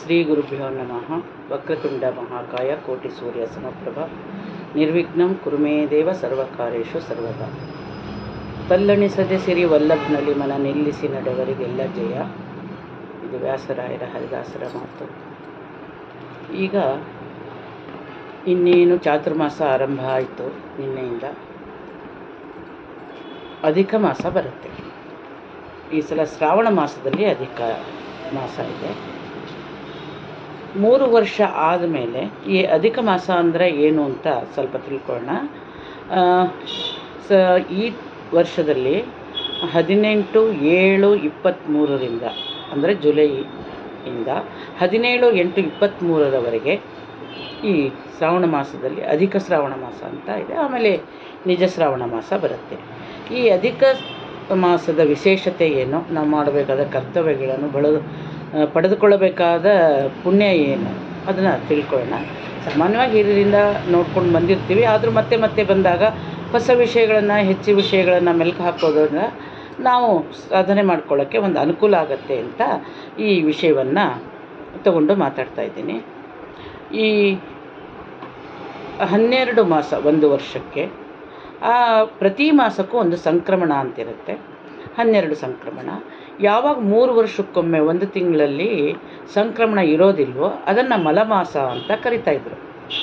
ಶ್ರೀ ಗುರುಭ್ಯೋ ನಮಃ ವಕ್ರತುಂಡ ಮಹಾಕಾಯ ಕೋಟಿ ಸೂರ್ಯ ಸಮಪ್ರಭ ನಿರ್ವಿಘ್ನಂ ಕುರುಮೇ ದೇವ ಸರ್ವಕಾರ್ಯೇಷು ಸರ್ವದಾ ತಲ್ಲಣಿಸದೆ ಸಿರಿ ವಲ್ಲಭನಲ್ಲಿ ಮನ ನಿಲ್ಲಿಸಿ ನಡೆವರಿಗೆಲ್ಲ ಜಯ ಇದು ವ್ಯಾಸರಾಯರ ಹರಿದಾಸರ ಮಾತು ಈಗ ಇನ್ನೇನು ಚಾತುರ್ಮಾಸ ಆರಂಭ ಆಯಿತು ನಿನ್ನೆಯಿಂದ ಅಧಿಕ ಮಾಸ ಬರುತ್ತೆ ಈ ಸಲ ಶ್ರಾವಣ ಮಾಸದಲ್ಲಿ ಅಧಿಕ ಮಾಸ ಇದೆ ಮೂರು ವರ್ಷ ಆದಮೇಲೆ ಈ ಅಧಿಕ ಮಾಸ ಅಂದರೆ ಏನು ಅಂತ ಸ್ವಲ್ಪ ತಿಳ್ಕೊಳ್ಳೋಣ ಆ, ಸ ಈ ವರ್ಷದಲ್ಲಿ ಹದಿನೆಂಟು ಏಳು ಇಪ್ಪತ್ತ್ಮೂರರಿಂದ ಅಂದರೆ ಜುಲೈ ಇಂದ ಹದಿನೇಳು ಎಂಟು ಇಪ್ಪತ್ತ್ಮೂರರವರೆಗೆ ಈ ಶ್ರಾವಣ ಮಾಸದಲ್ಲಿ ಅಧಿಕ ಶ್ರಾವಣ ಮಾಸ ಅಂತ ಇದೆ ಆಮೇಲೆ ನಿಜ ಶ್ರಾವಣ ಮಾಸ ಬರುತ್ತೆ ಈ ಅಧಿಕ ಮಾಸದ ವಿಶೇಷತೆ ಏನು ನಾವು ಮಾಡಬೇಕಾದ ಕರ್ತವ್ಯಗಳನ್ನು ಬಳದು ಆ, ಪಡೆದುಕೊಳ್ಳಬೇಕಾದ ಪುಣ್ಯ ಏನು ಅದನ್ನು ತಿಳ್ಕೊಳ್ಳೋಣ ಸಾಮಾನ್ಯವಾಗಿ ಇದರಿಂದ ನೋಡ್ಕೊಂಡು ಬಂದಿರ್ತೀವಿ ಆದರೂ ಮತ್ತೆ ಮತ್ತೆ ಬಂದಾಗ ಹೊಸ ವಿಷಯಗಳನ್ನು ಹೆಚ್ಚು ವಿಷಯಗಳನ್ನು ಮೆಲುಕು ಹಾಕೋದ್ರಿಂದ ನಾವು ಸಾಧನೆ ಮಾಡ್ಕೊಳ್ಳೋಕ್ಕೆ ಒಂದು ಅನುಕೂಲ ಆಗುತ್ತೆ ಅಂತ ಈ ವಿಷಯವನ್ನು ತಗೊಂಡು ಮಾತಾಡ್ತಾ ಇದ್ದೀನಿ ಈ ಹನ್ನೆರಡು ಮಾಸ ಒಂದು ವರ್ಷಕ್ಕೆ ಆ ಪ್ರತಿ ಮಾಸಕ್ಕೂ ಒಂದು ಸಂಕ್ರಮಣ ಅಂತಿರುತ್ತೆ ಹನ್ನೆರಡು ಸಂಕ್ರಮಣ ಯಾವಾಗ ಮೂರು ವರ್ಷಕ್ಕೊಮ್ಮೆ ಒಂದು ತಿಂಗಳಲ್ಲಿ ಸಂಕ್ರಮಣ ಇರೋದಿಲ್ವೋ ಅದನ್ನು ಮಲಮಾಸ ಅಂತ ಕರಿತಾ ಇದ್ರು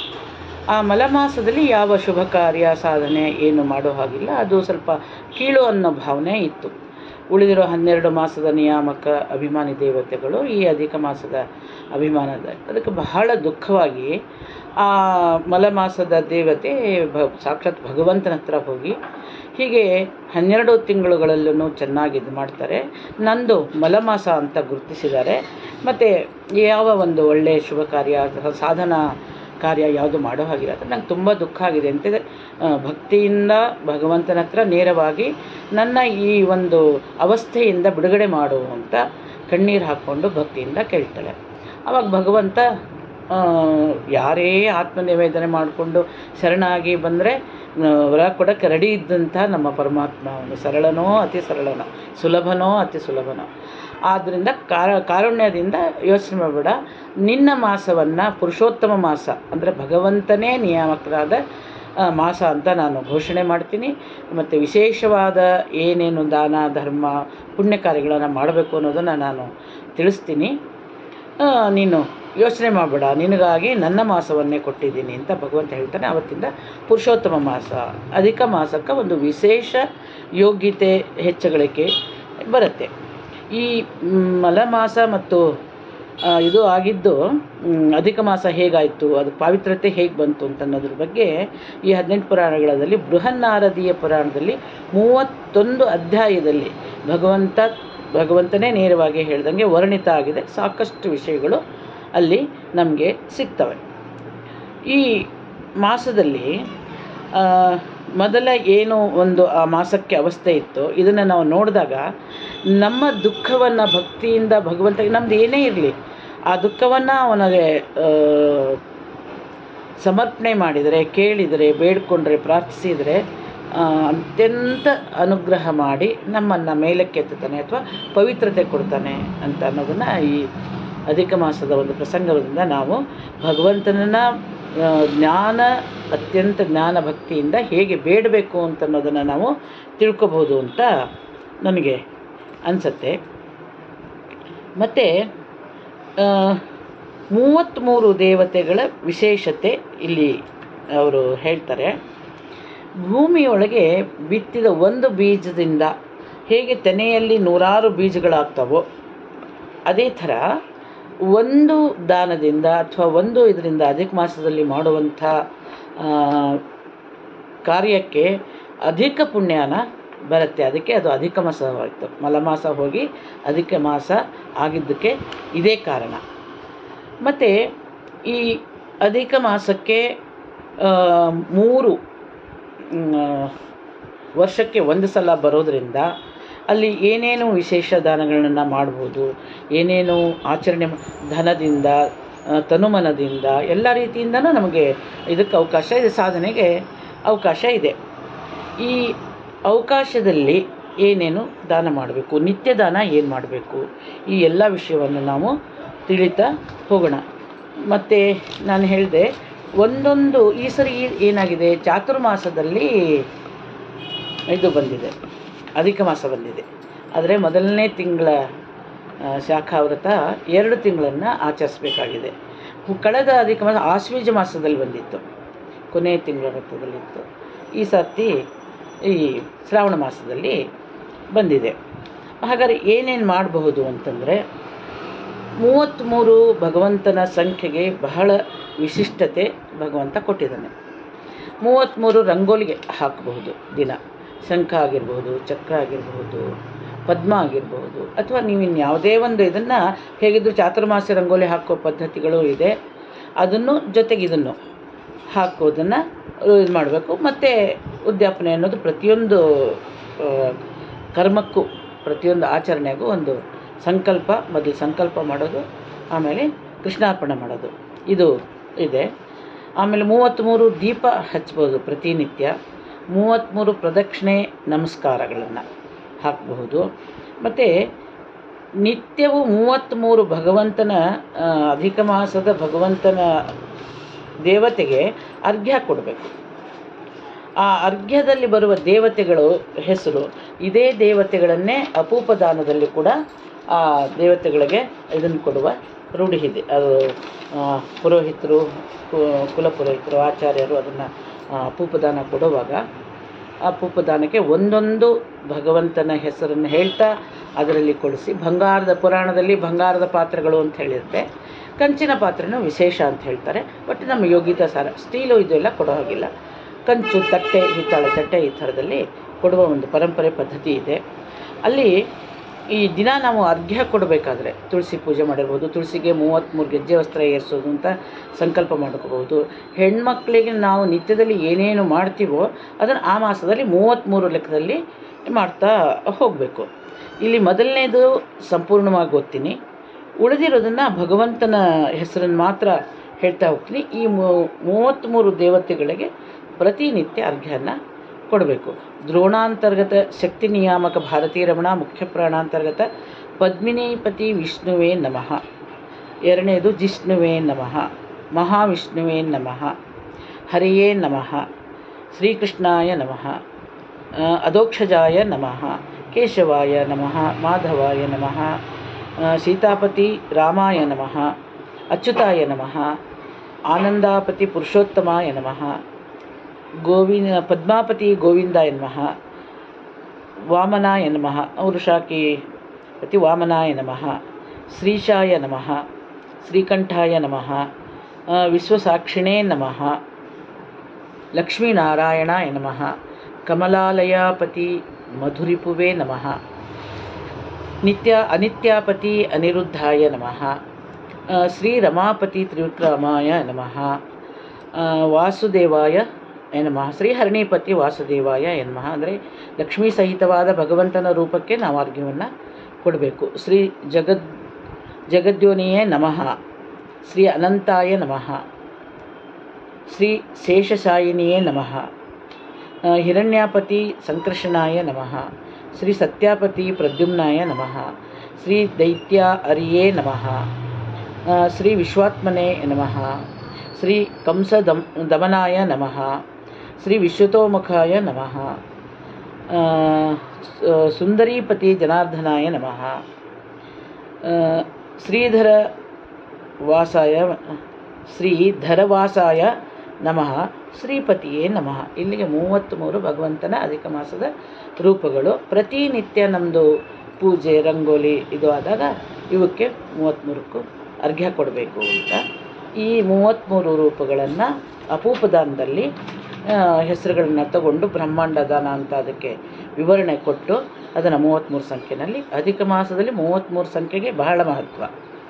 ಆ ಮಲಮಾಸದಲ್ಲಿ ಯಾವ ಶುಭ ಕಾರ್ಯ ಸಾಧನೆ ಏನು ಮಾಡೋ ಹಾಗಿಲ್ಲ ಅದು ಸ್ವಲ್ಪ ಕೀಳು ಅನ್ನೋ ಭಾವನೆ ಇತ್ತು ಉಳಿದಿರೋ ಹನ್ನೆರಡು ಮಾಸದ ನಿಯಾಮಕ ಅಭಿಮಾನಿ ದೇವತೆಗಳು ಈ ಅಧಿಕ ಮಾಸದ ಅಭಿಮಾನದ ಅದಕ್ಕೆ ಬಹಳ ದುಃಖವಾಗಿ ಆ ಮಲಮಾಸದ ದೇವತೆ ಭ ಸಾಕ್ಷಾತ್ ಭಗವಂತನ ಹತ್ರ ಹೋಗಿ ಹೀಗೆ ಹನ್ನೆರಡು ತಿಂಗಳುಗಳಲ್ಲೂ ಚೆನ್ನಾಗಿ ಇದು ಮಾಡ್ತಾರೆ ನಂದು ಮಲಮಾಸ ಅಂತ ಗುರುತಿಸಿದ್ದಾರೆ ಮತ್ತು ಯಾವ ಒಂದು ಒಳ್ಳೆಯ ಶುಭ ಕಾರ್ಯ ಅಥವಾ ಸಾಧನಾ ಕಾರ್ಯ ಯಾವುದು ಮಾಡೋ ಹಾಗಿಲ್ಲ ಅದು ನಂಗೆ ತುಂಬ ದುಃಖ ಆಗಿದೆ ಅಂತ ಭಕ್ತಿಯಿಂದ ಭಗವಂತನ ಹತ್ರ ನೇರವಾಗಿ ನನ್ನ ಈ ಒಂದು ಅವಸ್ಥೆಯಿಂದ ಬಿಡುಗಡೆ ಮಾಡು ಅಂತ ಕಣ್ಣೀರು ಹಾಕ್ಕೊಂಡು ಭಕ್ತಿಯಿಂದ ಕೇಳ್ತಾಳೆ ಆವಾಗ ಭಗವಂತ ಆ, ಯಾರೇ ಆತ್ಮನಿವೇದನೆ ಮಾಡಿಕೊಂಡು ಶರಣಾಗಿ ಬಂದರೆ ವರ ಕೊಡಕ್ಕೆ ರೆಡಿ ಇದ್ದಂಥ ನಮ್ಮ ಪರಮಾತ್ಮ ಅವನು ಸರಳನೋ ಅತಿ ಸರಳನೋ ಸುಲಭನೋ ಅತಿ ಸುಲಭನೋ ಆದ್ದರಿಂದ ಕಾರ ಕಾರುಣ್ಯದಿಂದ ಯೋಚನೆ ಮಾಡಬೇಡ ನಿನ್ನ ಮಾಸವನ್ನು ಪುರುಷೋತ್ತಮ ಮಾಸ ಅಂದರೆ ಭಗವಂತನೇ ನಿಯಾಮಕರಾದ ಆ, ಮಾಸ ಅಂತ ನಾನು ಘೋಷಣೆ ಮಾಡ್ತೀನಿ ಮತ್ತು ವಿಶೇಷವಾದ ಏನೇನು ದಾನ ಧರ್ಮ ಪುಣ್ಯ ಕಾರ್ಯಗಳನ್ನು ಮಾಡಬೇಕು ಅನ್ನೋದನ್ನು ನಾನು ತಿಳಿಸ್ತೀನಿ ಆ, ನೀನು ಯೋಚನೆ ಮಾಡಬೇಡ ನಿನಗಾಗಿ ನನ್ನ ಮಾಸವನ್ನೇ ಕೊಟ್ಟಿದ್ದೀನಿ ಅಂತ ಭಗವಂತ ಹೇಳ್ತಾನೆ ಅವತ್ತಿಂದ ಪುರುಷೋತ್ತಮ ಮಾಸ ಅಧಿಕ ಮಾಸಕ್ಕೆ ಒಂದು ವಿಶೇಷ ಯೋಗ್ಯತೆ ಹೆಚ್ಚುಗಳಿಕೆ ಬರುತ್ತೆ ಈ ಮ್, ಮಲಮಾಸ ಮತ್ತು ಆ, ಇದು ಆಗಿದ್ದು ಮ್, ಅಧಿಕ ಮಾಸ ಹೇಗಾಯಿತು ಅದು ಪಾವಿತ್ರತೆ ಹೇಗೆ ಬಂತು ಅಂತ ಅನ್ನೋದ್ರ ಬಗ್ಗೆ ಈ ಹದಿನೆಂಟು ಪುರಾಣಗಳಲ್ಲಿ ಬೃಹನ್ನಾರದೀಯ ಪುರಾಣದಲ್ಲಿ ಮೂವತ್ತೊಂದು ಅಧ್ಯಾಯದಲ್ಲಿ ಭಗವಂತ ಭಗವಂತನೇ ನೇರವಾಗಿ ಹೇಳ್ದಂಗೆ ವರ್ಣಿತ ಆಗಿದೆ ಸಾಕಷ್ಟು ವಿಷಯಗಳು ಅಲ್ಲಿ ನಮಗೆ ಸಿಗ್ತವೆ ಈ ಮಾಸದಲ್ಲಿ ಆ, ಮೊದಲ ಏನು ಒಂದು ಆ ಮಾಸಕ್ಕೆ ಅವಸ್ಥೆ ಇತ್ತು ಇದನ್ನು ನಾವು ನೋಡಿದಾಗ ನಮ್ಮ ದುಃಖವನ್ನು ಭಕ್ತಿಯಿಂದ ಭಗವಂತಗೆ ನಮ್ದು ಏನೇ ಇರಲಿ ಆ ದುಃಖವನ್ನು ಅವನಿಗೆ ಆ, ಸಮರ್ಪಣೆ ಮಾಡಿದರೆ ಕೇಳಿದರೆ ಬೇಡ್ಕೊಂಡ್ರೆ ಪ್ರಾರ್ಥಿಸಿದರೆ ಆ, ಅತ್ಯಂತ ಅನುಗ್ರಹ ಮಾಡಿ ನಮ್ಮನ್ನು ಮೇಲಕ್ಕೆ ಎತ್ತುತ್ತಾನೆ ಅಥವಾ ಪವಿತ್ರತೆ ಕೊಡ್ತಾನೆ ಅಂತ ಅನ್ನೋದನ್ನು ಈ ಅಧಿಕ ಮಾಸದ ಒಂದು ಪ್ರಸಂಗದಿಂದ ನಾವು ಭಗವಂತನನ್ನ ಆ, ಜ್ಞಾನ ಅತ್ಯಂತ ಜ್ಞಾನ ಭಕ್ತಿಯಿಂದ ಹೇಗೆ ಬೇಡಬೇಕು ಅಂತ ಅನ್ನೋದನ್ನು ನಾವು ತಿಳ್ಕೊಬೋದು ಅಂತ ನನಗೆ ಅನಿಸತ್ತೆ ಮತ್ತು ಮೂವತ್ತ್ಮೂರು ದೇವತೆಗಳ ವಿಶೇಷತೆ ಇಲ್ಲಿ ಅವರು ಹೇಳ್ತಾರೆ ಭೂಮಿಯೊಳಗೆ ಬಿತ್ತಿದ ಒಂದು ಬೀಜದಿಂದ ಹೇಗೆ ತೆನೆಯಲ್ಲಿ ನೂರಾರು ಬೀಜಗಳಾಗ್ತವೋ ಅದೇ ಥರ ಒಂದು ದಾನದಿಂದ ಅಥವಾ ಒಂದು ಇದರಿಂದ ಅಧಿಕ ಮಾಸದಲ್ಲಿ ಮಾಡುವಂಥ ಆ, ಕಾರ್ಯಕ್ಕೆ ಅಧಿಕ ಪುಣ್ಯನ ಬರುತ್ತೆ ಅದಕ್ಕೆ ಅದು ಅಧಿಕ ಮಾಸವಾಯಿತು ಮಲಮಾಸ ಹೋಗಿ ಅಧಿಕ ಮಾಸ ಆಗಿದ್ದಕ್ಕೆ ಇದೇ ಕಾರಣ ಮತ್ತು ಈ ಅಧಿಕ ಮಾಸಕ್ಕೆ ಆ, ಮೂರು ಮ್, ವರ್ಷಕ್ಕೆ ಒಂದು ಸಲ ಬರೋದರಿಂದ ಅಲ್ಲಿ ಏನೇನು ವಿಶೇಷ ದಾನಗಳನ್ನು ಮಾಡ್ಬೋದು ಏನೇನು ಆಚರಣೆ ಮಾ- ಧನದಿಂದ ಆ, ತನುಮನದಿಂದ ಎಲ್ಲ ರೀತಿಯಿಂದನೂ ನಮಗೆ ಇದಕ್ಕೆ ಅವಕಾಶ ಇದೆ ಸಾಧನೆಗೆ ಅವಕಾಶ ಇದೆ ಈ ಅವಕಾಶದಲ್ಲಿ ಏನೇನು ದಾನ ಮಾಡಬೇಕು ನಿತ್ಯ ದಾನ ಏನು ಮಾಡಬೇಕು ಈ ಎಲ್ಲ ವಿಷಯವನ್ನು ನಾವು ತಿಳಿತಾ ಹೋಗೋಣ ಮತ್ತು ನಾನು ಹೇಳಿದೆ ಒಂದೊಂದು ಈ ಸರಿ ಏನಾಗಿದೆ ಚಾತುರ್ಮಾಸದಲ್ಲಿ ಇದು ಬಂದಿದೆ ಅಧಿಕ ಮಾಸ ಬಂದಿದೆ ಆದರೆ ಮೊದಲನೇ ತಿಂಗಳ ಆ, ಶಾಖಾವ್ರತ ಎರಡು ತಿಂಗಳನ್ನು ಆಚರಿಸಬೇಕಾಗಿದೆ ಕಳೆದ ಅಧಿಕ ಮಾಸ ಆಶ್ವೀಜ ಮಾಸದಲ್ಲಿ ಬಂದಿತ್ತು ಕೊನೆಯ ತಿಂಗಳ ವ್ರತದಲ್ಲಿತ್ತು ಈ ಸರ್ತಿ ಈ ಶ್ರಾವಣ ಮಾಸದಲ್ಲಿ ಬಂದಿದೆ ಹಾಗಾದರೆ ಏನೇನು ಮಾಡಬಹುದು ಅಂತಂದರೆ ಮೂವತ್ತ್ಮೂರು ಭಗವಂತನ ಸಂಖ್ಯೆಗೆ ಬಹಳ ವಿಶಿಷ್ಟತೆ ಭಗವಂತ ಕೊಟ್ಟಿದ್ದಾನೆ ಮೂವತ್ತ್ಮೂರು ರಂಗೋಲಿಗೆ ಹಾಕಬಹುದು ದಿನ ಶಂಖ ಆಗಿರ್ಬೋದು ಚಕ್ರ ಆಗಿರಬಹುದು ಪದ್ಮ ಆಗಿರಬಹುದು ಅಥವಾ ನೀವು ಇನ್ಯಾವುದೇ ಒಂದು ಇದನ್ನು ಹೇಗಿದ್ರು ಚಾತುರ್ಮಾಸ ರಂಗೋಲಿ ಹಾಕೋ ಪದ್ಧತಿಗಳು ಇದೆ ಅದನ್ನು ಜೊತೆಗೆ ಇದನ್ನು ಹಾಕೋದನ್ನು ಇದು ಮಾಡಬೇಕು ಮತ್ತು ಉದ್ಯಾಪನೆ ಅನ್ನೋದು ಪ್ರತಿಯೊಂದು ಆ, ಕರ್ಮಕ್ಕೂ ಪ್ರತಿಯೊಂದು ಆಚರಣೆಗೂ ಒಂದು ಸಂಕಲ್ಪ ಮೊದಲು ಸಂಕಲ್ಪ ಮಾಡೋದು ಆಮೇಲೆ ಕೃಷ್ಣಾರ್ಪಣೆ ಮಾಡೋದು ಇದು ಇದೆ ಆಮೇಲೆ ಮೂವತ್ತ್ಮೂರು ದೀಪ ಹಚ್ಬೋದು ಪ್ರತಿನಿತ್ಯ ಮೂವತ್ತ್ಮೂರು ಪ್ರದಕ್ಷಿಣೆ ನಮಸ್ಕಾರಗಳನ್ನು ಹಾಕಬಹುದು ಮತ್ತು ನಿತ್ಯವೂ ಮೂವತ್ತ್ಮೂರು ಭಗವಂತನ ಆ, ಅಧಿಕ ಮಾಸದ ಭಗವಂತನ ದೇವತೆಗೆ ಅರ್ಘ್ಯ ಕೊಡಬೇಕು ಆ ಅರ್ಘ್ಯದಲ್ಲಿ ಬರುವ ದೇವತೆಗಳು ಹೆಸರು ಇದೇ ದೇವತೆಗಳನ್ನೇ ಅಪೂಪದಾನದಲ್ಲಿ ಕೂಡ ಆ ದೇವತೆಗಳಿಗೆ ಇದನ್ನು ಕೊಡುವ ರೂಢಿ ಇದೆ ಅದು ಆ, ಪುರೋಹಿತರು ಕು- ಕುಲಪುರೋಹಿತರು ಆಚಾರ್ಯರು ಅದನ್ನು ಅಪೂಪದಾನ ಕೊಡುವಾಗ ಅಪೂಪದಾನಕ್ಕೆ ಒಂದೊಂದು ಭಗವಂತನ ಹೆಸರನ್ನು ಹೇಳ್ತಾ ಅದರಲ್ಲಿ ಕೊಡಿಸಿ ಬಂಗಾರದ ಪುರಾಣದಲ್ಲಿ ಬಂಗಾರದ ಪಾತ್ರೆಗಳು ಅಂತ ಹೇಳಿರುತ್ತೆ ಕಂಚಿನ ಪಾತ್ರೆನೂ ವಿಶೇಷ ಅಂತ ಹೇಳ್ತಾರೆ ಬಟ್ ನಮ್ಮ ಯೋಗಿತಾ ಸಾರ ಸ್ಟೀಲು ಇದು ಎಲ್ಲ ಕೊಡೋ ಹಾಗಿಲ್ಲ ಕಂಚು ತಟ್ಟೆ ಹಿತ್ತಾಳೆ ತಟ್ಟೆ ಈ ಥರದಲ್ಲಿ ಕೊಡುವ ಒಂದು ಪರಂಪರೆ ಪದ್ಧತಿ ಇದೆ ಅಲ್ಲಿ ಈ ದಿನ ನಾವು ಅರ್ಘ್ಯ ಕೊಡಬೇಕಾದ್ರೆ ತುಳಸಿ ಪೂಜೆ ಮಾಡಿರ್ಬೋದು ತುಳಸಿಗೆ ಮೂವತ್ತ್ಮೂರು ಗೆಜ್ಜೆ ವಸ್ತ್ರ ಏರಿಸೋದು ಅಂತ ಸಂಕಲ್ಪ ಮಾಡ್ಕೋಬಹುದು ಹೆಣ್ಮಕ್ಳಿಗೆ ನಾವು ನಿತ್ಯದಲ್ಲಿ ಏನೇನು ಮಾಡ್ತೀವೋ ಅದನ್ನು ಆ ಮಾಸದಲ್ಲಿ ಮೂವತ್ತ್ಮೂರು ಲೆಕ್ಕದಲ್ಲಿ ಮಾಡ್ತಾ ಹೋಗಬೇಕು ಇಲ್ಲಿ ಮೊದಲನೇದು ಸಂಪೂರ್ಣವಾಗಿ ಓದ್ತೀನಿ ಉಳಿದಿರೋದನ್ನು ಭಗವಂತನ ಹೆಸರನ್ನು ಮಾತ್ರ ಹೇಳ್ತಾ ಹೋಗ್ತೀನಿ ಈ ಮೂ- ಮೂವತ್ತ್ಮೂರು ದೇವತೆಗಳಿಗೆ ಪ್ರತಿನಿತ್ಯ ಅರ್ಘ್ಯನ ಕೊಡಬೇಕು ದ್ರೋಣಾಂತರ್ಗತ ಶಕ್ತಿ ನಿಯಾಮಕ ಭಾರತೀಯ ರಮಣ ಮುಖ್ಯ ಪ್ರಾಣಾಂತರ್ಗತ ಪದ್ಮಿನೀಪತಿ ವಿಷ್ಣುವೇ ನಮಃ ಎರಡನೇದು ಜಿಷ್ಣುವೇ ನಮಃ ಮಹಾವಿಷ್ಣುವೇ ನಮಃ ಹರಿಯೇ ನಮಃ ಶ್ರೀಕೃಷ್ಣಾಯ ನಮಃ ಆ, ಅಧೋಕ್ಷಜಾಯ ನಮಃ ಕೇಶವಾಯ ನಮಃ ಮಾಧವಾಯ ನಮಃ ಆ, ಸೀತಾಪತಿ ರಾಮಾಯ ನಮಃ ಅಚ್ಯುತಾಯ ನಮಃ ಆನಂದಾಪತಿ ಪುರುಷೋತ್ತಮಾಯ ನಮಃ ಗೋವಿನ ಪದ್ಮಾಪತಿ ಗೋವಿಂದಾಯ ನಮಃ ವಾಮನಾಯ ನಮಃ ವೃಷಾಕಿ ಪತಿ ವಾಮನಾಯ ನಮಃ ಶ್ರೀಶಾಯ ನಮಃ ಶ್ರೀಕಂಠಾಯ ನಮಃ ಆ, ವಿಶ್ವಸಾಕ್ಷಿಣೇ ನಮಃ ಲಕ್ಷ್ಮೀನಾರಾಯಣಾಯ ನಮಃ ಕಮಲಾಲಯಾಪತಿ ಮಧುರಿಪುವೇ ನಮಃ ನಿತ್ಯ ಅನಿತ್ಯಾಪತಿ ಅನಿರುದ್ಧಾಯ ನಮಃ ಆ, ಶ್ರೀ ರಮಾಪತಿ ತ್ರಿವಿಕ್ರಮಾಯ ನಮಃ ಆ, ವಾಸುದೇವಾಯ ನಮಃ ಶ್ರೀ ಹರಣಿಪತಿ ವಾಸುದೇವಾಯ ನಮಃ ಅಂದರೆ ಲಕ್ಷ್ಮೀ ಸಹಿತವಾದ ಭಗವಂತನ ರೂಪಕ್ಕೆ ನಾವು ಅರ್ಘ್ಯವನ್ನು ಕೊಡಬೇಕು ಶ್ರೀ ಜಗದ್ ಜಗದ್ಯೋನಿಯೇ ನಮಃ ಶ್ರೀ ಅನಂತಾಯ ನಮಃ ಶ್ರೀ ಶೇಷಶಾಯಿನಿಯೇ ನಮಃ ಆ, ಹಿರಣ್ಯಾಪತಿ ಸಂಕರ್ಷಣಾಯ ನಮಃ ಶ್ರೀ ಸತ್ಯಾಪತಿ ಪ್ರದ್ಯುಮ್ನಾಯ ನಮಃ ಶ್ರೀ ದೈತ್ಯ ಅರಿಯೇ ನಮಃ ಆ, ಶ್ರೀ ವಿಶ್ವಾತ್ಮನೇ ನಮಃ ಶ್ರೀ ಕಂಸ ದಮ್ ದಮನಾಯ ನಮಃ ಶ್ರೀ ವಿಶ್ವತೋಮುಖಾಯ ನಮಃ ಆ, ಸ- ಸುಂದರೀಪತಿ ಜನಾರ್ದನಾಯ ನಮಃ ಆ, ಶ್ರೀಧರ ವಾಸಾಯ ಶ್ರೀಧರವಾಸಾಯ ನಮಃ ಶ್ರೀಪತಿಯೇ ನಮಃ ಇಲ್ಲಿಗೆ ಮೂವತ್ತ್ಮೂರು ಭಗವಂತನ ಅಧಿಕ ಮಾಸದ ರೂಪಗಳು ಪ್ರತಿನಿತ್ಯ ನಮ್ಮದು ಪೂಜೆ ರಂಗೋಲಿ ಇದು ಆದಾಗ ಇವಕ್ಕೆ ಮೂವತ್ತ್ಮೂರಕ್ಕೂ ಅರ್ಘ್ಯ ಕೊಡಬೇಕು ಅಂತ ಈ ಮೂವತ್ತ್ಮೂರು ರೂಪಗಳನ್ನು ಅಪೂಪದಾನದಲ್ಲಿ ಹೆಸರುಗಳನ್ನು ತಗೊಂಡು ಬ್ರಹ್ಮಾಂಡ ದಾನ ಅಂತ ಅದಕ್ಕೆ ವಿವರಣೆ ಕೊಟ್ಟು ಅದನ್ನು ಮೂವತ್ತ್ಮೂರು ಸಂಖ್ಯೆನಲ್ಲಿ ಅಧಿಕ ಮಾಸದಲ್ಲಿ ಮೂವತ್ತ್ಮೂರು ಸಂಖ್ಯೆಗೆ ಬಹಳ ಮಹತ್ವ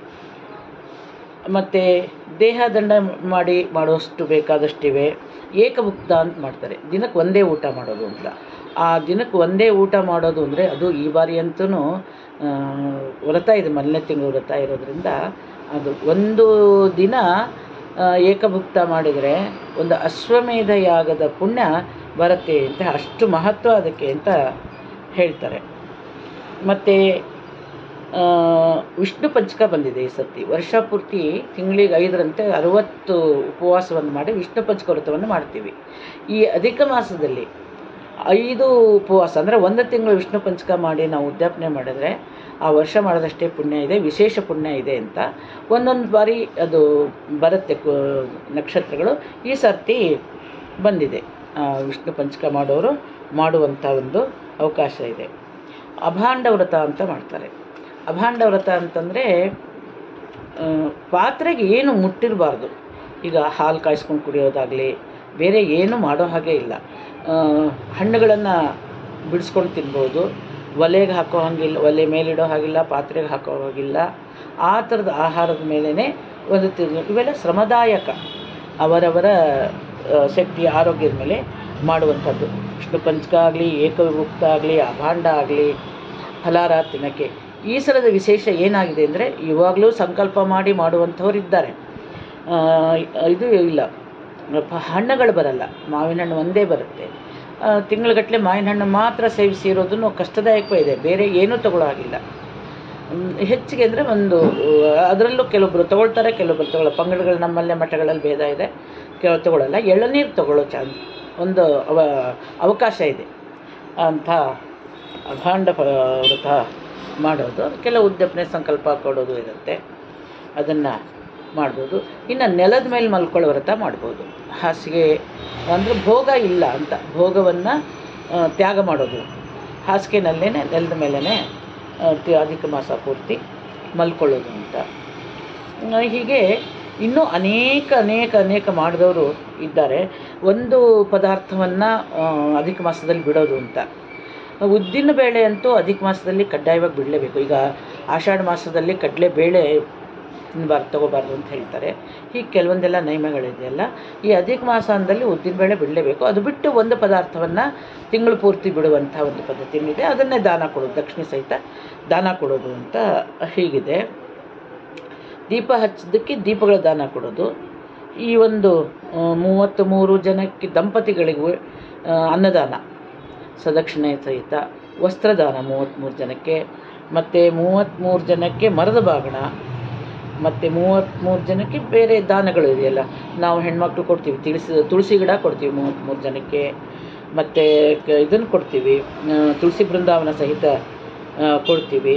ಮತ್ತು ದೇಹದಂಡ ಮಾಡಿ ಮಾಡೋಷ್ಟು ಬೇಕಾದಷ್ಟಿವೆ ಏಕಭುಕ್ತ ಅಂತ ಮಾಡ್ತಾರೆ ದಿನಕ್ಕೆ ಒಂದೇ ಊಟ ಮಾಡೋದು ಅಂತ ಆ ದಿನಕ್ಕೆ ಒಂದೇ ಊಟ ಮಾಡೋದು ಅಂದರೆ ಅದು ಈ ಬಾರಿ ಅಂತೂ ವ್ರತ ಇದೆ ಮೊದಲನೇ ತಿಂಗಳು ವ್ರತ ಇರೋದ್ರಿಂದ ಅದು ಒಂದು ದಿನ ಆ, ಏಕಭುಕ್ತ ಮಾಡಿದರೆ ಒಂದು ಅಶ್ವಮೇಧ ಯಾಗದ ಪುಣ್ಯ ಬರುತ್ತೆ ಅಂತ ಅಷ್ಟು ಮಹತ್ವ ಅದಕ್ಕೆ ಅಂತ ಹೇಳ್ತಾರೆ ಮತ್ತು ಆ, ವಿಷ್ಣು ಪಂಚಕ ಬಂದಿದೆ ಈ ಸರ್ತಿ ವರ್ಷ ಪೂರ್ತಿ ತಿಂಗಳಿಗೆ ಐದರಂತೆ ಅರುವತ್ತು ಉಪವಾಸವನ್ನು ಮಾಡಿ ವಿಷ್ಣು ಪಂಚಕ ವ್ರತವನ್ನು ಮಾಡ್ತೀವಿ ಈ ಅಧಿಕ ಮಾಸದಲ್ಲಿ ಐದು ಉಪವಾಸ ಅಂದರೆ ಒಂದು ತಿಂಗಳು ವಿಷ್ಣು ಪಂಚಕ ಮಾಡಿ ನಾವು ಉದ್ಯಾಪನೆ ಮಾಡಿದ್ರೆ ಆ ವರ್ಷ ಮಾಡೋದಷ್ಟೇ ಪುಣ್ಯ ಇದೆ ವಿಶೇಷ ಪುಣ್ಯ ಇದೆ ಅಂತ ಒಂದೊಂದು ಬಾರಿ ಅದು ಬರುತ್ತೆ ಕು- ನಕ್ಷತ್ರಗಳು ಈ ಸರ್ತಿ ಬಂದಿದೆ ಆ, ವಿಷ್ಣು ಪಂಚಕ ಮಾಡೋರು ಮಾಡುವಂಥ ಒಂದು ಅವಕಾಶ ಇದೆ ಅಭಾಂಡ ವ್ರತ ಅಂತ ಮಾಡ್ತಾರೆ ಅಭಾಂಡ ವ್ರತ ಅಂತಂದರೆ ಆ, ಪಾತ್ರೆಗೆ ಏನು ಮುಟ್ಟಿರಬಾರ್ದು ಈಗ ಹಾಲು ಕಾಯಿಸ್ಕೊಂಡು ಕುಡಿಯೋದಾಗಲಿ ಬೇರೆ ಏನು ಮಾಡೋ ಹಾಗೆ ಇಲ್ಲ ಹಣ್ಣುಗಳನ್ನು ಬಿಡಿಸ್ಕೊಂಡು ತಿನ್ಬೋದು ಒಲೆಗೆ ಹಾಕೋ ಹಾಗಿಲ್ಲ ಒಲೆ ಮೇಲಿಡೋ ಹಾಗಿಲ್ಲ ಪಾತ್ರೆಗೆ ಹಾಕೋ ಹಾಗಿಲ್ಲ ಆ ಥರದ ಆಹಾರದ ಮೇಲೇ ಒಂದು ತಿಂಗಳು ಇವೆಲ್ಲ ಶ್ರಮದಾಯಕ ಅವರವರ ಆ, ಶಕ್ತಿ ಆರೋಗ್ಯದ ಮೇಲೆ ಮಾಡುವಂಥದ್ದು ವಿಷ್ಣು ಪಂಚಕ ಆಗಲಿ ಏಕವಿಭಕ್ತ ಆಗಲಿ ಅಭಾಂಡ ಆಗಲಿ ಫಲಾರ ತಿನ್ನಕ್ಕೆ ಈ ಸಲದ ವಿಶೇಷ ಏನಾಗಿದೆ ಅಂದರೆ ಇವಾಗಲೂ ಸಂಕಲ್ಪ ಮಾಡಿ ಮಾಡುವಂಥವ್ರು ಇದ್ದಾರೆ ಆ, ಇದು ಇಲ್ಲ ಪ- ಹಣ್ಣುಗಳು ಬರಲ್ಲ ಮಾವಿನ ಹಣ್ಣು ಒಂದೇ ಬರುತ್ತೆ ತಿಂಗಳಗಟ್ಟಲೆ ಮಾವಿನ ಹಣ್ಣು ಮಾತ್ರ ಸೇವಿಸಿ ಇರೋದನ್ನು ಕಷ್ಟದಾಯಕವೇ ಇದೆ ಬೇರೆ ಏನೂ ತಗೊಳ್ಳೋ ಹಾಗಿಲ್ಲ ಹ್ಮ್, ಹೆಚ್ಚಿಗೆ ಅಂದರೆ ಒಂದು ಅದರಲ್ಲೂ ಕೆಲವೊಬ್ಬರು ತಗೊಳ್ತಾರೆ ಕೆಲವೊಬ್ಬರು ತಗೊಳ್ಳೋ ಪಂಗಡಗಳು ನಮ್ಮಲ್ಲೇ ಮಠಗಳಲ್ಲಿ ಭೇದ ಇದೆ ಕೆಲವು ತಗೊಳ್ಳಲ್ಲ ಎಳನೀರು ತಗೊಳ್ಳೋ ಚಾನ್ಸ್ ಒಂದು ಅವ ಅವಕಾಶ ಇದೆ ಅಂಥ ಅಭಾಂಡ ಪ- ವ್ರತ ಮಾಡೋದು ಕೆಲವು ಉದ್ಯಪನೆ ಸಂಕಲ್ಪ ಕೊಡೋದು ಇರುತ್ತೆ ಅದನ್ನು ಮಾಡ್ಬೋದು ಇನ್ನು ನೆಲದ ಮೇಲೆ ಮಲ್ಕೊಳ್ಳೋ ವ್ರತ ಮಾಡ್ಬೋದು ಹಾಸಿಗೆ ಅಂದರೆ ಭೋಗ ಇಲ್ಲ ಅಂತ ಭೋಗವನ್ನು ತ್ಯಾಗ ಮಾಡೋದು ಹಾಸಿಗೆನಲ್ಲೇ ನೆಲದ ಮೇಲೇ ಅಧಿಕ ಮಾಸ ಪೂರ್ತಿ ಮಲ್ಕೊಳ್ಳೋದು ಅಂತ ಆ, ಹೀಗೆ ಇನ್ನೂ ಅನೇಕ ಅನೇಕ ಅನೇಕ ಮಾಡಿದವರು ಇದ್ದಾರೆ ಒಂದು ಪದಾರ್ಥವನ್ನು ಅಧಿಕ ಮಾಸದಲ್ಲಿ ಬಿಡೋದು ಅಂತ ಉದ್ದಿನ ಬೇಳೆ ಅಂತೂ ಅಧಿಕ ಮಾಸದಲ್ಲಿ ಕಡ್ಡಾಯವಾಗಿ ಬಿಡಲೇಬೇಕು ಈಗ ಆಷಾಢ ಮಾಸದಲ್ಲಿ ಕಡಲೆ ಬೇಳೆ ತಿನ್ನಬಾರ್ದು ತಗೋಬಾರ್ದು ಅಂತ ಹೇಳ್ತಾರೆ ಹೀಗೆ ಕೆಲವೊಂದೆಲ್ಲ ನಿಯಮಗಳಿದೆಯಲ್ಲ ಈ ಅಧಿಕ ಮಾಸ ಅಂದಲ್ಲಿ ಉದ್ದಿನ ಬೇಳೆ ಬಿಡಲೇಬೇಕು ಅದು ಬಿಟ್ಟು ಒಂದು ಪದಾರ್ಥವನ್ನು ತಿಂಗಳು ಪೂರ್ತಿ ಬಿಡುವಂಥ ಒಂದು ಪದ್ಧತಿ ಇದೆ ಅದನ್ನೇ ದಾನ ಕೊಡೋದು ದಕ್ಷಿಣ ಸಹಿತ ದಾನ ಕೊಡೋದು ಅಂತ ಹೀಗಿದೆ ದೀಪ ಹಚ್ಚೋದಕ್ಕೆ ದೀಪಗಳ ದಾನ ಕೊಡೋದು ಈ ಒಂದು ಆ, ಮೂವತ್ತು ಮೂರು ಜನಕ್ಕೆ ದಂಪತಿಗಳಿಗೂ ಆ, ಅನ್ನದಾನ ಸದಕ್ಷಿಣೆ ಸಹಿತ ವಸ್ತ್ರದಾನ ಮೂವತ್ತ್ಮೂರು ಜನಕ್ಕೆ ಮತ್ತು ಮೂವತ್ತ್ಮೂರು ಜನಕ್ಕೆ ಮರದ ಬಾಗಣ ಮತ್ತು ಮೂವತ್ತ್ಮೂರು ಜನಕ್ಕೆ ಬೇರೆ ದಾನಗಳು ಇದೆಯಲ್ಲ ನಾವು ಹೆಣ್ಮಕ್ಳು ಕೊಡ್ತೀವಿ ತಿಳಿಸಿ ತುಳಸಿ ಗಿಡ ಕೊಡ್ತೀವಿ ಮೂವತ್ತ್ಮೂರು ಜನಕ್ಕೆ ಮತ್ತು ಇದನ್ನು ಕೊಡ್ತೀವಿ ಆ, ತುಳಸಿ ಬೃಂದಾವನ ಸಹಿತ ಆ, ಕೊಡ್ತೀವಿ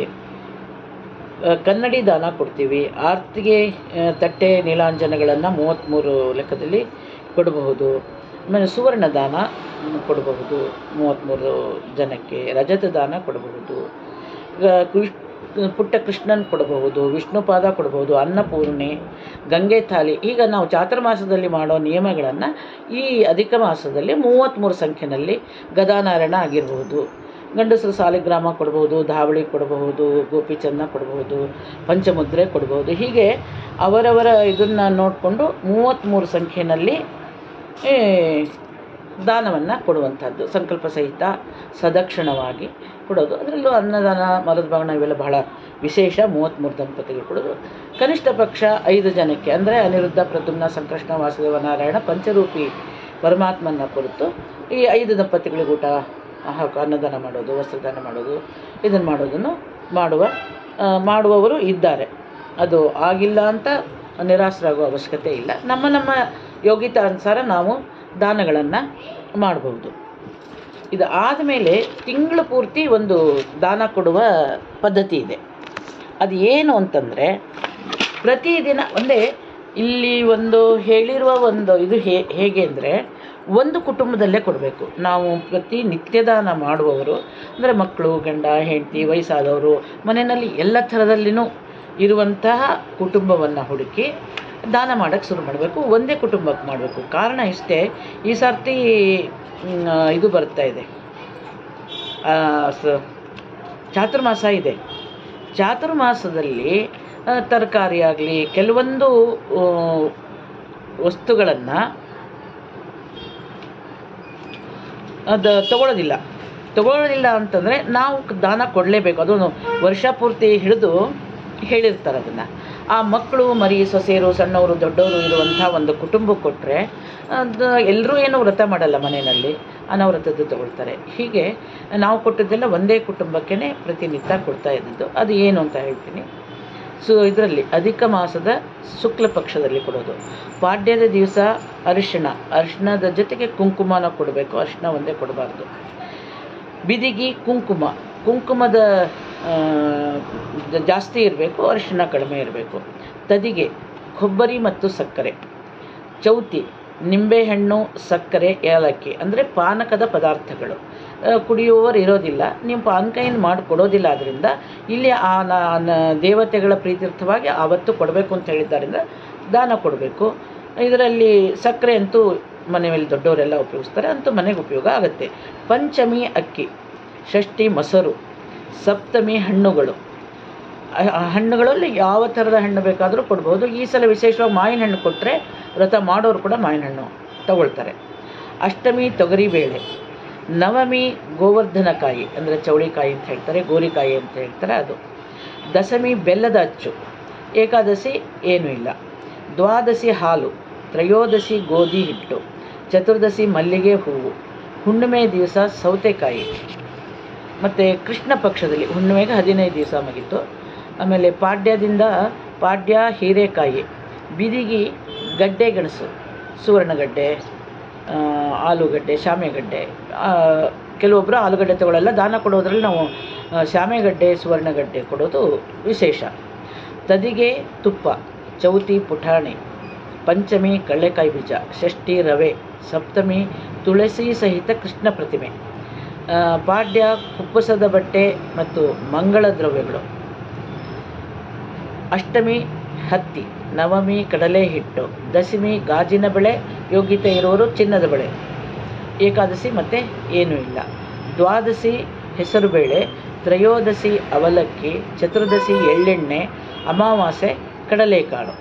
ಆ, ಕನ್ನಡಿ ದಾನ ಕೊಡ್ತೀವಿ ಆರ್ತಿಗೆ ಆ, ತಟ್ಟೆ ನೀಲಾಂಜನಗಳನ್ನು ಮೂವತ್ತ್ಮೂರು ಲೆಕ್ಕದಲ್ಲಿ ಕೊಡಬಹುದು ಆಮೇಲೆ ಸುವರ್ಣ ದಾನ ಮ್, ಕೊಡಬಹುದು ಮೂವತ್ತ್ಮೂರು ಜನಕ್ಕೆ ರಜತ ದಾನ ಕೊಡಬಹುದು ಈಗ ಕೃಷ್ ಪುಟ್ಟ ಕೃಷ್ಣನ್ ಕೊಡಬಹುದು ವಿಷ್ಣುಪಾದ ಕೊಡಬಹುದು ಅನ್ನಪೂರ್ಣೆ ಗಂಗೆ ಥಾಲಿ ಈಗ ನಾವು ಚಾತುರ್ಮಾಸದಲ್ಲಿ ಮಾಡೋ ನಿಯಮಗಳನ್ನು ಈ ಅಧಿಕ ಮಾಸದಲ್ಲಿ ಮೂವತ್ತ್ಮೂರು ಸಂಖ್ಯೆಯಲ್ಲಿ ಗದಾನಾರಾಯಣ ಆಗಿರಬಹುದು ಗಂಡಸರು ಸಾಲಿಗ್ರಾಮ ಕೊಡಬಹುದು ಧಾವಳಿ ಕೊಡಬಹುದು ಗೋಪಿಚಂದ ಕೊಡಬಹುದು ಪಂಚಮುದ್ರೆ ಕೊಡಬಹುದು ಹೀಗೆ ಅವರವರ ಇದನ್ನು ನೋಡಿಕೊಂಡು ಮೂವತ್ತ್ಮೂರು ಸಂಖ್ಯೆಯಲ್ಲಿ ದಾನವನ್ನು ಕೊಡುವಂಥದ್ದು ಸಂಕಲ್ಪ ಸಹಿತ ಸದಕ್ಷಿಣವಾಗಿ ಕೊಡೋದು ಅದರಲ್ಲೂ ಅನ್ನದಾನ ಮರದ ಬಾಗಣ ಇವೆಲ್ಲ ಬಹಳ ವಿಶೇಷ ಮೂವತ್ತ್ಮೂರು ದಂಪತಿಗಳು ಕೊಡೋದು ಕನಿಷ್ಠ ಪಕ್ಷ ಐದು ಜನಕ್ಕೆ ಅಂದರೆ ಅನಿರುದ್ಧ ಪ್ರದ್ಯುಮ್ನ ಸಂಕೃಷ್ಣ ವಾಸುದೇವ ನಾರಾಯಣ ಪಂಚರೂಪಿ ಪರಮಾತ್ಮನ ಕುರಿತು ಈ ಐದು ದಂಪತಿಗಳಿಗೆ ಊಟ ಹಾಕು ಅನ್ನದಾನ ಮಾಡೋದು ವಸ್ತ್ರದಾನ ಮಾಡೋದು ಇದನ್ನು ಮಾಡೋದನ್ನು ಮಾಡುವ ಆ, ಮಾಡುವವರು ಇದ್ದಾರೆ ಅದು ಆಗಿಲ್ಲ ಅಂತ ನಿರಾಸರಾಗುವ ಅವಶ್ಯಕತೆ ಇಲ್ಲ ನಮ್ಮ ನಮ್ಮ ಯೋಗ್ಯತೆ ಅನುಸಾರ ನಾವು ದಾನಗಳನ್ನು ಮಾಡಬಹುದು ಇದು ಆದಮೇಲೆ ತಿಂಗಳು ಪೂರ್ತಿ ಒಂದು ದಾನ ಕೊಡುವ ಪದ್ಧತಿ ಇದೆ ಅದು ಏನು ಅಂತಂದರೆ ಪ್ರತಿದಿನ ಒಂದೇ ಇಲ್ಲಿ ಒಂದು ಹೇಳಿರುವ ಒಂದು ಇದು ಹೇ ಹೇಗೆ ಅಂದರೆ ಒಂದು ಕುಟುಂಬದಲ್ಲೇ ಕೊಡಬೇಕು ನಾವು ಪ್ರತಿ ನಿತ್ಯದಾನ ಮಾಡುವವರು ಅಂದರೆ ಮಕ್ಕಳು ಗಂಡ ಹೆಂಡತಿ ವಯಸ್ಸಾದವರು ಮನೆಯಲ್ಲಿ ಎಲ್ಲ ಥರದಲ್ಲಿನೂ ಇರುವಂತಹ ಕುಟುಂಬವನ್ನು ಹುಡುಕಿ ದಾನ ಮಾಡೋಕ್ಕೆ ಶುರು ಮಾಡಬೇಕು ಒಂದೇ ಕುಟುಂಬಕ್ಕೆ ಮಾಡಬೇಕು ಕಾರಣ ಇಷ್ಟೇ ಈ ಸರ್ತಿ ಮ್, ಇದು ಬರ್ತಾ ಇದೆ ಆ, ಸ ಚಾತುರ್ಮಾಸ ಇದೆ ಚಾತುರ್ಮಾಸದಲ್ಲಿ ಆ, ತರಕಾರಿ ಆಗಲಿ ಕೆಲವೊಂದು ವಸ್ತುಗಳನ್ನು ಅದು ತಗೊಳ್ಳೋದಿಲ್ಲ ತಗೊಳ್ಳೋದಿಲ್ಲ ಅಂತಂದರೆ ನಾವು ದಾನ ಕೊಡಲೇಬೇಕು ಅದು ವರ್ಷ ಪೂರ್ತಿ ಹಿಡಿದು ಹೇಳಿರ್ತಾರೆ ಅದನ್ನು ಆ ಮಕ್ಕಳು ಮರಿ ಸೊಸೆಯರು ಸಣ್ಣವರು ದೊಡ್ಡವರು ಇರುವಂಥ ಒಂದು ಕುಟುಂಬಕ್ಕೆ ಕೊಟ್ಟರೆ ಅದು ಎಲ್ಲರೂ ಏನೂ ವ್ರತ ಮಾಡಲ್ಲ ಮನೆಯಲ್ಲಿ ಅನಾವೃತದ್ದು ತಗೊಳ್ತಾರೆ ಹೀಗೆ ನಾವು ಕೊಟ್ಟದ್ದೆಲ್ಲ ಒಂದೇ ಕುಟುಂಬಕ್ಕೇ ಪ್ರತಿನಿತ್ಯ ಕೊಡ್ತಾ ಇದ್ದದ್ದು ಅದು ಏನು ಅಂತ ಹೇಳ್ತೀನಿ ಸೊ ಇದರಲ್ಲಿ ಅಧಿಕ ಮಾಸದ ಶುಕ್ಲ ಪಕ್ಷದಲ್ಲಿ ಕೊಡೋದು ಪಾಡ್ಯದ ದಿವಸ ಅರಿಶಿಣ ಅರಿಶಿಣದ ಜೊತೆಗೆ ಕುಂಕುಮನ ಕೊಡಬೇಕು ಅರಿಶಿಣ ಒಂದೇ ಕೊಡಬಾರ್ದು ಬಿದಿಗಿ ಕುಂಕುಮ ಕುಂಕುಮದ ಆ, ಜ- ಜಾಸ್ತಿ ಇರಬೇಕು ಅರಿಶಿಣ ಕಡಿಮೆ ಇರಬೇಕು ತದಿಗೆ ಕೊಬ್ಬರಿ ಮತ್ತು ಸಕ್ಕರೆ ಚೌತಿ ನಿಂಬೆಹಣ್ಣು ಸಕ್ಕರೆ ಏಲಕ್ಕಿ ಅಂದರೆ ಪಾನಕದ ಪದಾರ್ಥಗಳು ಆ, ಕುಡಿಯುವವರು ಇರೋದಿಲ್ಲ ನೀವು ಪಾನಕ ಏನು ಮಾಡಿ ಕೊಡೋದಿಲ್ಲ ಆದ್ದರಿಂದ ಇಲ್ಲಿ ಆ ನ- ನ- ದೇವತೆಗಳ ಪ್ರೀತ್ಯರ್ಥವಾಗಿ ಆವತ್ತು ಕೊಡಬೇಕು ಅಂತ ಹೇಳಿದ್ದರಿಂದ ದಾನ ಕೊಡಬೇಕು ಇದರಲ್ಲಿ ಸಕ್ಕರೆ ಅಂತೂ ಮನೆಯಲ್ಲಿ ದೊಡ್ಡವರೆಲ್ಲ ಉಪಯೋಗಿಸ್ತಾರೆ ಅಂತೂ ಮನೆಗೆ ಉಪಯೋಗ ಆಗುತ್ತೆ ಪಂಚಮಿ ಅಕ್ಕಿ ಷಷ್ಠಿ ಮೊಸರು ಸಪ್ತಮಿ ಹಣ್ಣುಗಳು ಆ- ಆ ಹಣ್ಣುಗಳಲ್ಲಿ ಯಾವ ಥರದ ಹಣ್ಣು ಬೇಕಾದರೂ ಕೊಡ್ಬೋದು ಈ ಸಲ ವಿಶೇಷವಾಗಿ ಮಾವಿನ ಹಣ್ಣು ಕೊಟ್ಟರೆ ವ್ರತ ಮಾಡೋರು ಕೂಡ ಮಾವಿನ ಹಣ್ಣು ತಗೊಳ್ತಾರೆ ಅಷ್ಟಮಿ ತೊಗರಿಬೇಳೆ ನವಮಿ ಗೋವರ್ಧನಕಾಯಿ ಅಂದರೆ ಚೌಳಿಕಾಯಿ ಅಂತ ಹೇಳ್ತಾರೆ ಗೋರಿಕಾಯಿ ಅಂತ ಹೇಳ್ತಾರೆ ಅದು ದಶಮಿ ಬೆಲ್ಲದ ಅಚ್ಚು ಏಕಾದಶಿ ಏನೂ ಇಲ್ಲ ದ್ವಾದಶಿ ಹಾಲು ತ್ರಯೋದಶಿ ಗೋಧಿ ಹಿಟ್ಟು ಚತುರ್ದಶಿ ಮಲ್ಲಿಗೆ ಹೂವು ಹುಣ್ಣಿಮೆ ದಿವಸ ಸೌತೆಕಾಯಿ ಮತ್ತು ಕೃಷ್ಣ ಪಕ್ಷದಲ್ಲಿ ಹುಣ್ಣಿಮೆಗೆ ಹದಿನೈದು ದಿವಸ ಮುಗೀತು ಆಮೇಲೆ ಪಾಡ್ಯದಿಂದ ಪಾಡ್ಯ ಹೀರೆಕಾಯಿ ಬಿದಿಗಿ ಗಡ್ಡೆ ಗೆಣಸು ಸುವರ್ಣಗಡ್ಡೆ ಆ, ಆಲೂಗಡ್ಡೆ ಶಾಮೆಗಡ್ಡೆ ಆ, ಕೆಲವೊಬ್ಬರು ಆಲೂಗಡ್ಡೆ ತಗೊಳ್ಳಲ್ಲ ದಾನ ಕೊಡೋದ್ರಲ್ಲಿ ನಾವು ಆ, ಶಾಮೆಗಡ್ಡೆ ಸುವರ್ಣಗಡ್ಡೆ ಕೊಡೋದು ವಿಶೇಷ ತದಿಗೆ ತುಪ್ಪ ಚೌತಿ ಪುಟಾಣಿ ಪಂಚಮಿ ಕಳ್ಳೆಕಾಯಿ ಬೀಜ ಷಷ್ಠಿ ರವೆ ಸಪ್ತಮಿ ತುಳಸಿ ಸಹಿತ ಕೃಷ್ಣ ಪ್ರತಿಮೆ ಆ, ಪಾಡ್ಯ ಕುಪ್ಪಸದ ಬಟ್ಟೆ ಮತ್ತು ಮಂಗಳ ದ್ರವ್ಯಗಳು ಅಷ್ಟಮಿ ಹತ್ತಿ ನವಮಿ ಕಡಲೆ ಹಿಟ್ಟು ದಶಮಿ ಗಾಜಿನ ಬೆಳೆ ಯೋಗ್ಯತೆ ಇರೋರು ಚಿನ್ನದ ಬೆಳೆ ಏಕಾದಶಿ ಮತ್ತು ಏನೂ ಇಲ್ಲ ದ್ವಾದಶಿ ಹೆಸರುಬೇಳೆ ತ್ರಯೋದಶಿ ಅವಲಕ್ಕಿ ಚತುರ್ದಶಿ ಎಳ್ಳೆಣ್ಣೆ ಅಮಾವಾಸ್ಯೆ ಕಡಲೆಕಾಳು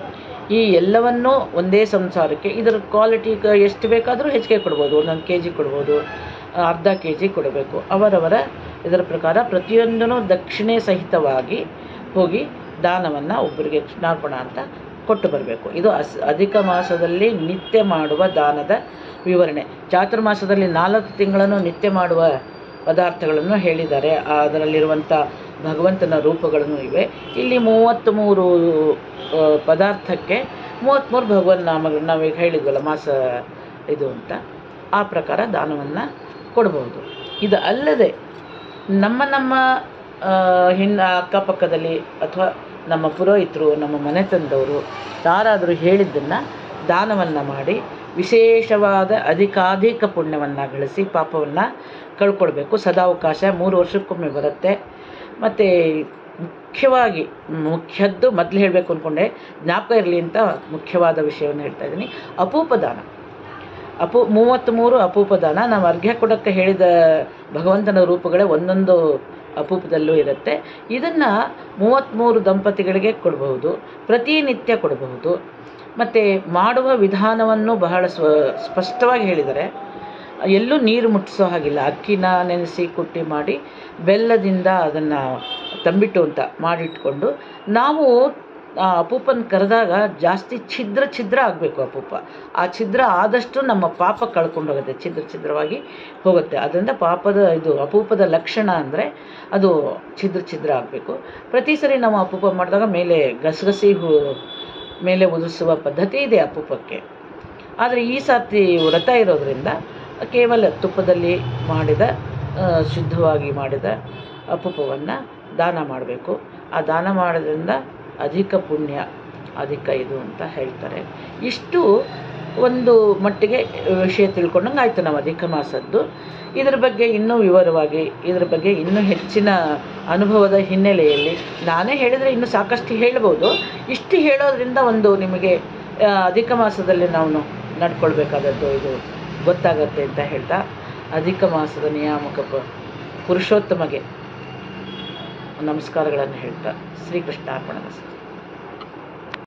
ಈ ಎಲ್ಲವನ್ನೂ ಒಂದೇ ಸಂಸಾರಕ್ಕೆ ಇದರ ಕ್ವಾಲಿಟಿ ಕ- ಎಷ್ಟು ಬೇಕಾದರೂ ಹೆಚ್ಚಿಗೆ ಕೊಡ್ಬೋದು ಒಂದೊಂದು ಕೆ ಜಿ ಕೊಡ್ಬೋದು ಆ, ಅರ್ಧ ಕೆ ಜಿ ಕೊಡಬೇಕು ಅವರವರ ಇದರ ಪ್ರಕಾರ ಪ್ರತಿಯೊಂದೂ ದಕ್ಷಿಣೆ ಸಹಿತವಾಗಿ ಹೋಗಿ ದಾನವನ್ನು ಒಬ್ಬರಿಗೆ ಕೃಷ್ಣಾರ್ಪಣ ಅಂತ ಕೊಟ್ಟು ಬರಬೇಕು ಇದು ಅಸ್ ಅಧಿಕ ಮಾಸದಲ್ಲಿ ನಿತ್ಯ ಮಾಡುವ ದಾನದ ವಿವರಣೆ ಚಾತುರ್ಮಾಸದಲ್ಲಿ ನಾಲ್ಕು ತಿಂಗಳನ್ನು ನಿತ್ಯ ಮಾಡುವ ಪದಾರ್ಥಗಳನ್ನು ಹೇಳಿದ್ದಾರೆ ಅದರಲ್ಲಿರುವಂಥ ಭಗವಂತನ ರೂಪಗಳನ್ನು ಇವೆ ಇಲ್ಲಿ ಮೂವತ್ತ್ಮೂರು ಆ, ಪದಾರ್ಥಕ್ಕೆ ಮೂವತ್ತ್ಮೂರು ಭಗವನ್ ನಾಮಗಳು ನಾವೀಗ ಹೇಳಿದ್ವಲ್ಲ ಮಾಸ ಇದು ಅಂತ ಆ ಪ್ರಕಾರ ದಾನವನ್ನು ಕೊಡ್ಬೋದು ಇದು ಅಲ್ಲದೆ ನಮ್ಮ ನಮ್ಮ ಆ, ಹಿನ್ನ ಅಕ್ಕಪಕ್ಕದಲ್ಲಿ ಅಥವಾ ನಮ್ಮ ಪುರೋಹಿತರು ನಮ್ಮ ಮನೆತನದವರು ಯಾರಾದರೂ ಹೇಳಿದ್ದನ್ನು ದಾನವನ್ನು ಮಾಡಿ ವಿಶೇಷವಾದ ಅಧಿಕಾಧಿಕ ಪುಣ್ಯವನ್ನು ಗಳಿಸಿ ಪಾಪವನ್ನು ಕಳ್ಕೊಳ್ಬೇಕು ಸದಾವಕಾಶ ಮೂರು ವರ್ಷಕ್ಕೊಮ್ಮೆ ಬರುತ್ತೆ ಮತ್ತು ಮುಖ್ಯವಾಗಿ ಮುಖ್ಯದ್ದು ಮೊದಲು ಹೇಳಬೇಕು ಅಂದ್ಕೊಂಡೆ ಜ್ಞಾಪಕ ಇರಲಿ ಅಂತ ಮುಖ್ಯವಾದ ವಿಷಯವನ್ನು ಹೇಳ್ತಾ ಇದ್ದೀನಿ ಅಪೂಪ ದಾನ ಅಪು ಮೂವತ್ತ್ಮೂರು ಅಪೂಪ ದಾನ ನಾವು ಅರ್ಘ್ಯ ಕೊಡೋಕ್ಕೆ ಹೇಳಿದ ಭಗವಂತನ ರೂಪಗಳೇ ಒಂದೊಂದು ಅಪೂಪದಲ್ಲೂ ಇರುತ್ತೆ ಇದನ್ನು ಮೂವತ್ತ್ಮೂರು ದಂಪತಿಗಳಿಗೆ ಕೊಡಬಹುದು ಪ್ರತಿನಿತ್ಯ ಕೊಡಬಹುದು ಮತ್ತು ಮಾಡುವ ವಿಧಾನವನ್ನು ಬಹಳ ಸ್ವ ಸ್ಪಷ್ಟವಾಗಿ ಹೇಳಿದ್ದಾರೆ ಎಲ್ಲೂ ನೀರು ಮುಟ್ಟಿಸೋ ಹಾಗಿಲ್ಲ ಅಕ್ಕಿನ ನೆನೆಸಿ ಕುಟ್ಟಿ ಮಾಡಿ ಬೆಲ್ಲದಿಂದ ಅದನ್ನು ತಂಬಿಟ್ಟು ಅಂತ ಮಾಡಿಟ್ಕೊಂಡು ನಾವು ಆ ಅಪೂಪನ ಕರೆದಾಗ ಜಾಸ್ತಿ ಛಿದ್ರ ಛಿದ್ರ ಆಗಬೇಕು ಅಪೂಪ ಆ ಛಿದ್ರ ಆದಷ್ಟು ನಮ್ಮ ಪಾಪ ಕಳ್ಕೊಂಡು ಹೋಗುತ್ತೆ ಛಿದ್ರ ಛಿದ್ರವಾಗಿ ಹೋಗುತ್ತೆ ಅದರಿಂದ ಪಾಪದ ಇದು ಅಪೂಪದ ಲಕ್ಷಣ ಅಂದರೆ ಅದು ಛಿದ್ರ ಛಿದ್ರ ಆಗಬೇಕು ಪ್ರತಿ ಸರಿ ನಾವು ಅಪೂಪ ಮಾಡಿದಾಗ ಮೇಲೆ ಗಸಗಸಿ ಹೂ ಮೇಲೆ ಉದುರಿಸುವ ಪದ್ಧತಿ ಇದೆ ಅಪೂಪಕ್ಕೆ ಆದರೆ ಈ ಸಾತಿ ವ್ರತ ಇರೋದರಿಂದ ಕೇವಲ ತುಪ್ಪದಲ್ಲಿ ಮಾಡಿದ ಆ, ಶುದ್ಧವಾಗಿ ಮಾಡಿದ ಅಪೂಪವನ್ನು ದಾನ ಮಾಡಬೇಕು ಆ ದಾನ ಮಾಡೋದ್ರಿಂದ ಅಧಿಕ ಪುಣ್ಯ ಅಧಿಕ ಇದು ಅಂತ ಹೇಳ್ತಾರೆ ಇಷ್ಟು ಒಂದು ಮಟ್ಟಿಗೆ ವಿಷಯ ತಿಳ್ಕೊಂಡಂಗೆ ಆಯಿತು ನಾವು ಅಧಿಕ ಮಾಸದ್ದು ಇದ್ರ ಬಗ್ಗೆ ಇನ್ನೂ ವಿವರವಾಗಿ ಇದ್ರ ಬಗ್ಗೆ ಇನ್ನೂ ಹೆಚ್ಚಿನ ಅನುಭವದ ಹಿನ್ನೆಲೆಯಲ್ಲಿ ನಾನೇ ಹೇಳಿದರೆ ಇನ್ನೂ ಸಾಕಷ್ಟು ಹೇಳ್ಬೋದು ಇಷ್ಟು ಹೇಳೋದ್ರಿಂದ ಒಂದು ನಿಮಗೆ ಆ, ಅಧಿಕ ಮಾಸದಲ್ಲಿ ನಾವು ನಡ್ಕೊಳ್ಬೇಕಾದದ್ದು ಇದು ಗೊತ್ತಾಗತ್ತೆ ಅಂತ ಹೇಳ್ತಾ ಅಧಿಕ ಮಾಸದ ನಿಯಾಮಕ ಪ- ಪುರುಷೋತ್ತಮಗೆ ನಮಸ್ಕಾರಗಳನ್ನು ಹೇಳ್ತಾ ಶ್ರೀಕೃಷ್ಣ ಅರ್ಪಣ